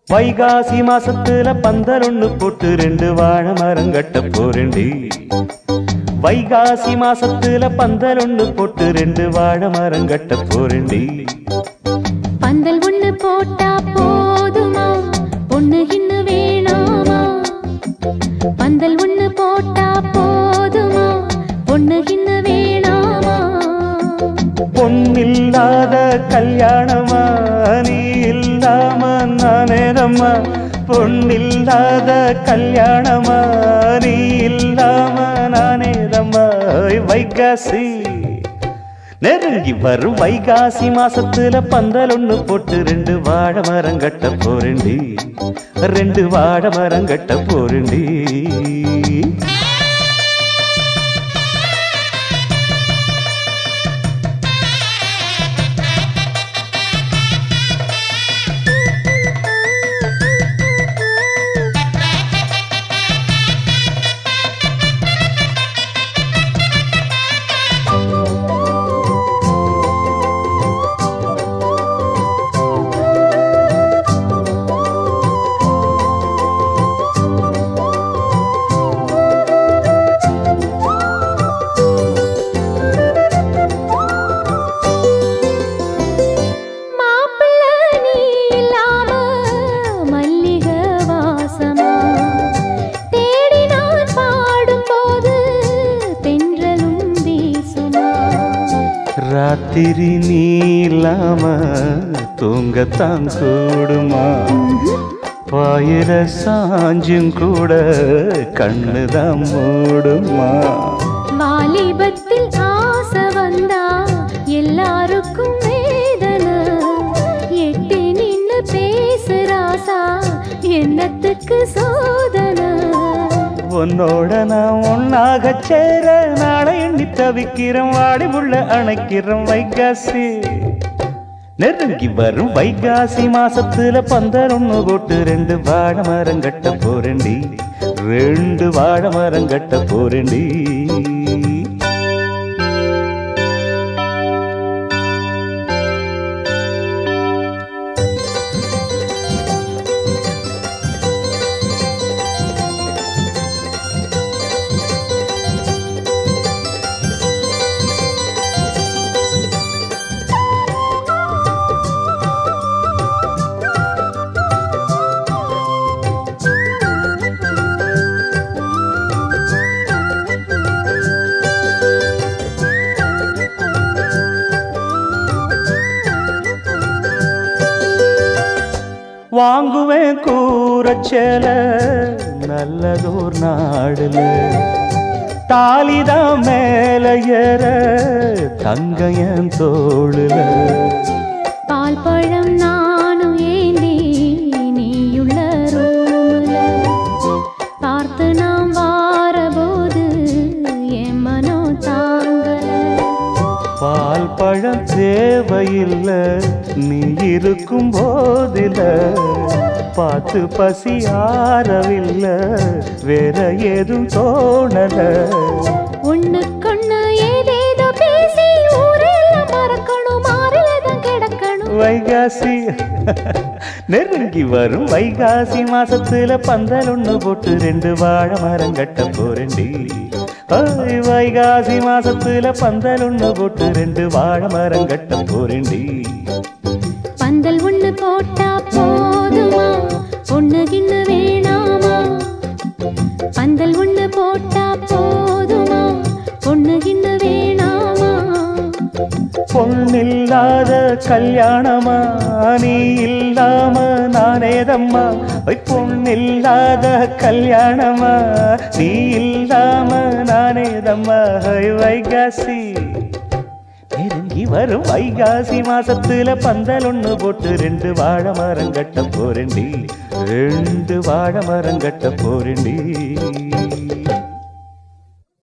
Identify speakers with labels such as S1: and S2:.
S1: வைகாசி மாசத்துல பந்தல் ஒண்ணு போட்டு ரெண்டு வாழை மரம் கட்ட போறேண்டி வைகாசி மாசத்துல பந்தல் ஒண்ணு போட்டு ரெண்டு வாழை மரம் கட்ட போறேண்டி
S2: பந்தல் ஒண்ணு போட்டா போதுமா பொண்ணு இன்னும் வேணாமா பந்தல் ஒண்ணு போட்டா போதுமா பொண்ணு இன்னும் வேணாமா
S1: பொன்னில்லாத கல்யாணமா நீ இல்லாம நானேதம்மா பொன்னில்லாத கல்யாணமா நீ இல்லாம நானேதம்மா ஓய் வைகாசி நெருங்கி வரும் வைகாசி மாசத்துல பந்தல் ஒண்ணு போட்டு ரெண்டு வாழை மரம் கட்ட போறேண்டி ரெண்டு வாழை மரம் கட்ட போறேண்டி
S2: மாப்பிள்ள நீ இல்லாம மல்லிகை வாசமா தேடி நான் பாடும்போது தென்றலும் வீசுமா
S1: ராத்திரி நீ இல்லாம தூங்கத்தான் கூடுமா பாயிர சாஞ்சும் கூட கண்ணுதான் மூடுமா
S2: வாலிபத்தில் ஆசை வந்தா எல்லாருக்கும் வேதனை எட்டி நின்னு பேசுறாசா என்னத்துக்கு சோதனை
S1: உன்னோட நான் ஒன்னாக சேர நாளை எண்ணி தவிக்கிறோம் வாடி உள்ள அணைக்கிறோம் வைகாசி நெருங்கி வரும் வைகாசி மாசத்துல பந்தல் ஒண்ணு போட்டு ரெண்டு வாழை மரம் கட்ட போறேண்டி ரெண்டு வாழை மரம் கட்ட போறேண்டி வாங்குவேன் கூறச்சேல நல்லதோர் நாடுல தாலிதான் மேல ஏற தங்கையன் தோளுல
S2: பால் பழம் நானும் ஏந்தி நீயுள்ள ரூமுல பார்த்து நாம் வாரபோது என் மனோ தாங்கல
S1: பால் பழம் தேவையில்ல நீ இருக்கும் போதில பார்த்து பசி ஆறவில்ல வேற ஏதும் தோணல
S2: ஒண்ணுக்கொண்ணு ஏதேதோ பேசி ஊரெல்லாம் மறக்கணும் மாறிலதான் கிடக்கணும்
S1: வைகாசி நெருங்கி வரும் வைகாசி மாசத்துல பந்தல் ஒண்ணு போட்டு ரெண்டு வாழை மரம் கட்ட போறேண்டி ஓய், வைகாசி மாசத்துல பந்தல் ஒண்ணு போட்டு ரெண்டு வாழை மரம் கட்ட போறேண்டி
S2: பந்தல் ஒண்ணு போட்டா போதுமா பொண்ணு கிண்ணு வேணாமா பந்தல் ஒண்ணு போட்டா போதுமா பொண்ணு கிண்ணு வேணாமா
S1: பொண்ணில்லாத கல்யாணமா நீ இல்லாம நானேதம்மா ஒய் பொண்ணில்லாத கல்யாணமா நீ இல்லாம நானேதம்மா ஒய் வைகாசி நெருங்கி வரும் வைகாசி மாசத்துல பந்தல் ஒண்ணு போட்டு ரெண்டு வாழை மரம் கட்ட போறேண்டி ரெண்டு வாழை மரம் கட்ட போறேண்டி